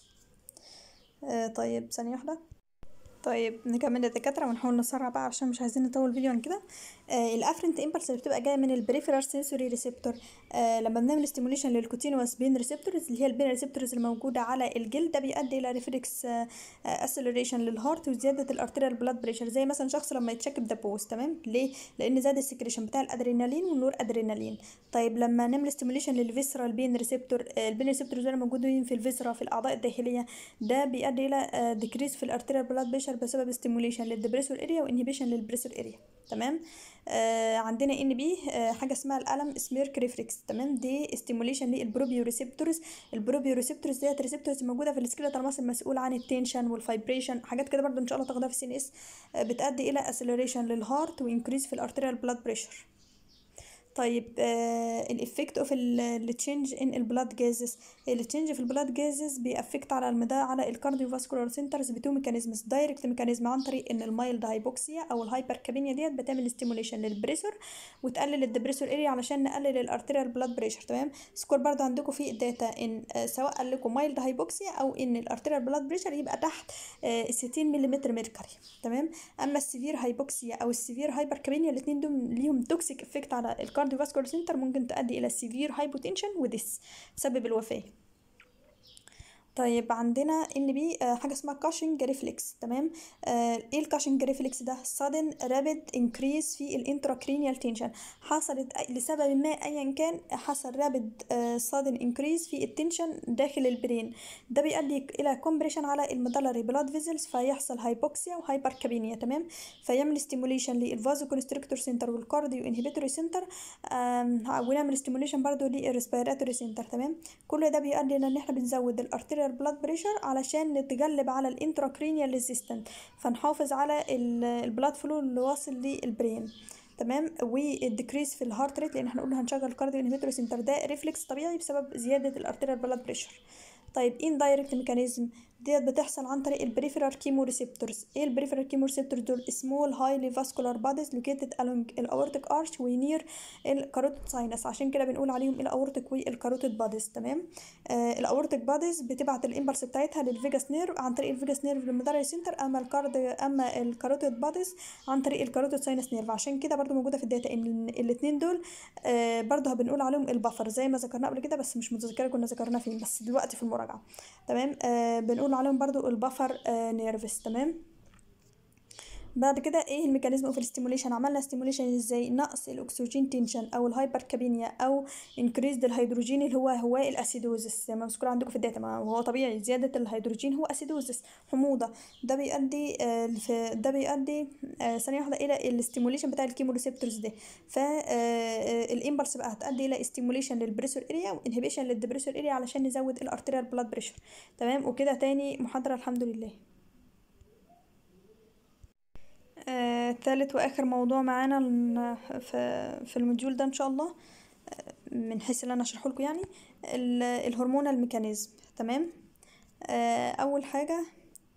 آه طيب ثانية واحدة طيب نكمل الدكاترة ونحاول نسرع بقى عشان مش عايزين نطول الفيديو عن كده آه الافرنت امبلس اللي بتبقى جايه من البريفرال سنسوري ريسبتور آه لما بنعمل ستيموليشن للكوتينوس بين ريسبتورز اللي هي البين ريسبتورز الموجوده على الجلد ده بيؤدي الى ريفلكس اسيلريشن للهارت وزياده الارتيريال بلاد بريشر زي مثلا شخص لما يتشك بدبوس تمام ليه لان زاد السكريشن بتاع الادرينالين والنور ادرينالين طيب لما نعمل ستيموليشن للفيسرال بين ريسبتور آه البين ريسبتورز دول موجودين في الفيسرا في الاعضاء الداخليه ده بيؤدي الى ديكريس في الارتيريال بلاد بريشر بسبب ستيموليشن للدبريسور اريا وانهبيشن للبريسور اريا تمام آه عندنا ان بي آه حاجه اسمها الالم سميرك ريفلكس تمام دي ستيموليشن للبروبيو ريسبتورز البروبيو ريسبتورز ديت ريسبتورز موجوده في السكيلتال ماسل مسؤول عن التنشن والفايبريشن حاجات كده برضو ان شاء الله تاخدها في سي ان اس بتؤدي الى اسيلريشن للهارت وانكريز في الارتيريال بلاد بريشر طيب الافكت اوف التشينج ان البلاد جازز التشينج في البلاد جازز بيأفكت على المدى على الكارديو فاسكولار سنترز بتو ميكانيزمز دايركت ميكانيزم عن طريق ان المايلد هايبوكسيا او الهايبر كابينيا ديت بتعمل ستيموليشن للبريشر وتقلل الدبريسور اريا علشان نقلل الارتيريال بلاد بريشر تمام سكور برضو عندكم في الداتا ان سواء قال لكم مايلد هايبوكسيا او ان الارتيريال بلاد بريشر يبقى تحت 60 ملم ميركوري تمام اما السيفير هايبوكسيا او السيفير هايبر كابينيا الاثنين دول ليهم توكسيك افكت على الكارديو فاسكولار سنتر ممكن تؤدي الى سيفير هايبوتنشن وديس تسبب الوفاه طيب عندنا ان بي آه حاجه اسمها كاشنج ريفلكس تمام آه ايه الكاشنج ريفلكس ده sudden rapid increase في الانتراكرينيال تنشن حصلت لسبب ما ايا كان حصل رابد آه sudden increase في التنشن داخل البرين ده بيؤدي الى كومبريشن على المدلري بلاد فيزلز فيحصل هايبوكسيا وهايبر كابينيا تمام فيعمل ستيموليشن للفازو كونستريكتور سنتر والكارديو انهبيتوري سنتر ونعمل ستيموليشن برضو للريسبيراتوري سنتر تمام كل ده بيؤدي الى ان احنا بنزود الارتيريال بلاد بريشر علشان نتجلب على الانتراكرينيال ريزيستنت فنحافظ على البلاد فلو اللي واصل للبرين تمام والديكريس في الهارت ريت لان احنا قلنا هنشغل الكارديو انهبيتوري سنتر ده ريفلكس طبيعي بسبب زياده الارتيريال بلاد بريشر طيب ان دايركت ميكانيزم ديت بتحصل عن طريق البريفرال كيمو ريسبتورز ايه البريفرال كيمو ريسبتورز دول سمول هايلي فاسكولار باديز لوكيتد along الاورتيك ارش ونير الكاروتيد ساينس عشان كده بنقول عليهم الاورتيك والكاروتيد باديز تمام آه الاورتيك باديز بتبعت الامبلس بتاعتها للفيجاس نيرف عن طريق الفيجاس نيرف للمدري سنتر اما الكارد اما الكاروتيد باديز عن طريق الكاروتيد ساينس نيرف عشان كده برضو موجوده في الداتا ان الاثنين دول آه برضو بنقول عليهم البفر زي ما ذكرنا قبل كده بس مش متذكره كنا ذكرنا فين بس دلوقتي في المراجعه تمام آه بنقول عليهم برضو البفر بفر نيرفس تمام بعد كده ايه الميكانيزم اوف الستيموليشن عملنا ستيموليشن ازاي نقص الاكسجين تنشن او الهايبر كابينيا او انكريز الهيدروجين اللي هو هو الاسيدوزس زي ما مذكور عندكم في الداتا ما هو طبيعي زياده الهيدروجين هو اسيدوزس حموضه ده بيؤدي آه ده بيؤدي آه ثانيه واحده الى الاستيموليشن بتاع الكيمو ريسبتورز ده فالامبلس بقى هتؤدي الى استيموليشن للبريسور اريا وانهبيشن للدبريسور اريا علشان نزود الارتيريال بلاد بريشر تمام وكده تاني محاضره الحمد لله آه، ثالث واخر موضوع معانا في في الموديول ده ان شاء الله آه، من حيث اللي انا اشرحه لكم يعني الهرمونال ميكانيزم تمام آه، اول حاجه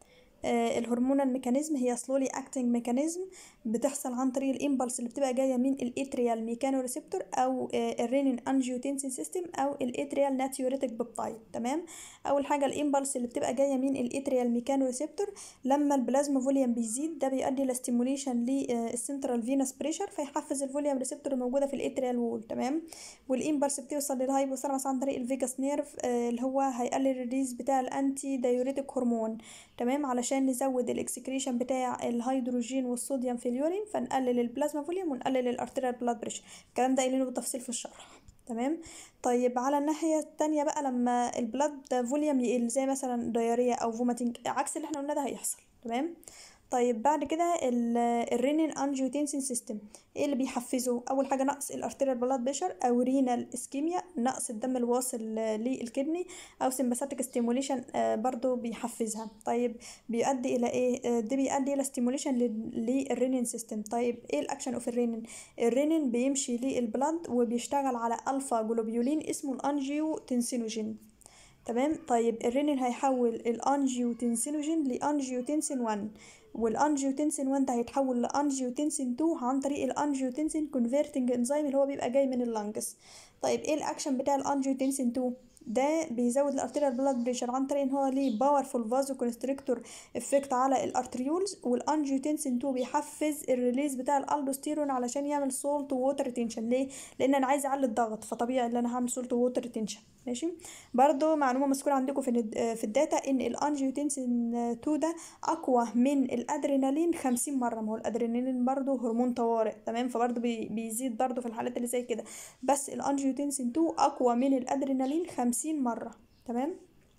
الهرمونال ميكانيزم هي سلولي اكتنج ميكانيزم بتحصل عن طريق الامبلس اللي بتبقى جايه من الاتريال ميكانو ريسبتور او الرينين انجيوتنسين سيستم او الاتريال ناتيوريتك بيبتايد تمام اول حاجه الامبلس اللي بتبقى جايه من الاتريال ميكانو ريسبتور لما البلازما فوليوم بيزيد ده بيؤدي لستيموليشن للسنترال فينس بريشر فيحفز الفوليوم ريسبتور الموجوده في الاتريال وول تمام والامبلس بتوصل للهايبوثالاموس عن طريق الفيجاس نيرف اللي هو هيقلل الريليز بتاع الانتي دايوريتك هرمون تمام علشان نزود الاكسكريشن بتاع الهيدروجين والصوديوم في اليورين فنقلل البلازما فوليوم ونقلل الارتيريال بلاد بريشر الكلام ده قايلينه بالتفصيل في الشرح تمام طيب على الناحية التانية بقى لما البلاد فوليوم يقل زي مثلا دايريا او فوماتينج عكس اللي احنا قلنا ده هيحصل تمام طيب بعد كده الرينين انجيوتنسين سيستم ايه اللي بيحفزه اول حاجه نقص الارتيريال بلاد بريشر او رينال اسكيميا نقص الدم الواصل للكدني او سمباثيك ستيموليشن برضو بيحفزها طيب بيؤدي الى ايه ده بيؤدي الى ستيموليشن للرينين سيستم طيب ايه الاكشن اوف الرينين الرينين بيمشي للبلاد وبيشتغل على الفا جلوبيولين اسمه الانجيوتنسينوجين تمام طيب الرينين هيحول الانجيوتنسينوجين لانجيوتنسين 1 والانجيوتنسين 1 ده هيتحول لانجيوتنسين 2 عن طريق الانجيوتنسين كونفرتنج انزيم اللي هو بيبقى جاي من اللنجز طيب ايه الاكشن بتاع الانجيوتنسين 2 ده بيزود الارتيريال بلاد بريشر عن طريق ان هو ليه باورفول فازو كونستريكتور افكت على الارتريولز والانجيوتنسين 2 بيحفز الريليز بتاع الالدوستيرون علشان يعمل سولت ووتر ريتنشن ليه لان انا عايز اعلي الضغط فطبيعي ان انا هعمل سولت ووتر ريتنشن ماشي برضو معلومه مذكوره عندكم في في الداتا ان الانجيوتنسين 2 ده اقوى من الادرينالين 50 مره ما هو الادرينالين برضو هرمون طوارئ تمام فبرضو بي بيزيد برضو في الحالات اللي زي كده بس الانجيوتنسين 2 اقوى من الادرينالين 50 مرة تمام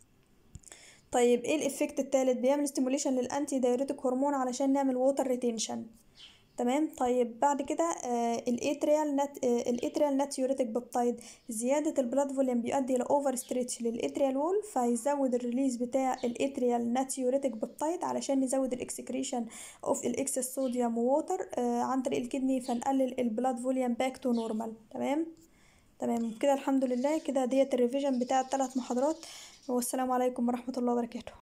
طيب ايه الافكت التالت بيعمل ستيموليشن للانتي دايوريتك هرمون علشان نعمل ووتر ريتنشن تمام طيب بعد كده آه الاتريال نت آه الاتريال ناتيوريتك بيبتايد زياده البلاد فوليوم بيؤدي الى اوفر ستريتش للاتريال وول فيزود الريليز بتاع الاتريال ناتيوريتك بيبتايد علشان نزود الاكسكريشن اوف الاكسس صوديوم ووتر آه عن طريق الكدني فنقلل البلاد فوليوم باك تو نورمال تمام تمام كده الحمد لله كده ديت الريفيجن بتاع الثلاث محاضرات والسلام عليكم ورحمه الله وبركاته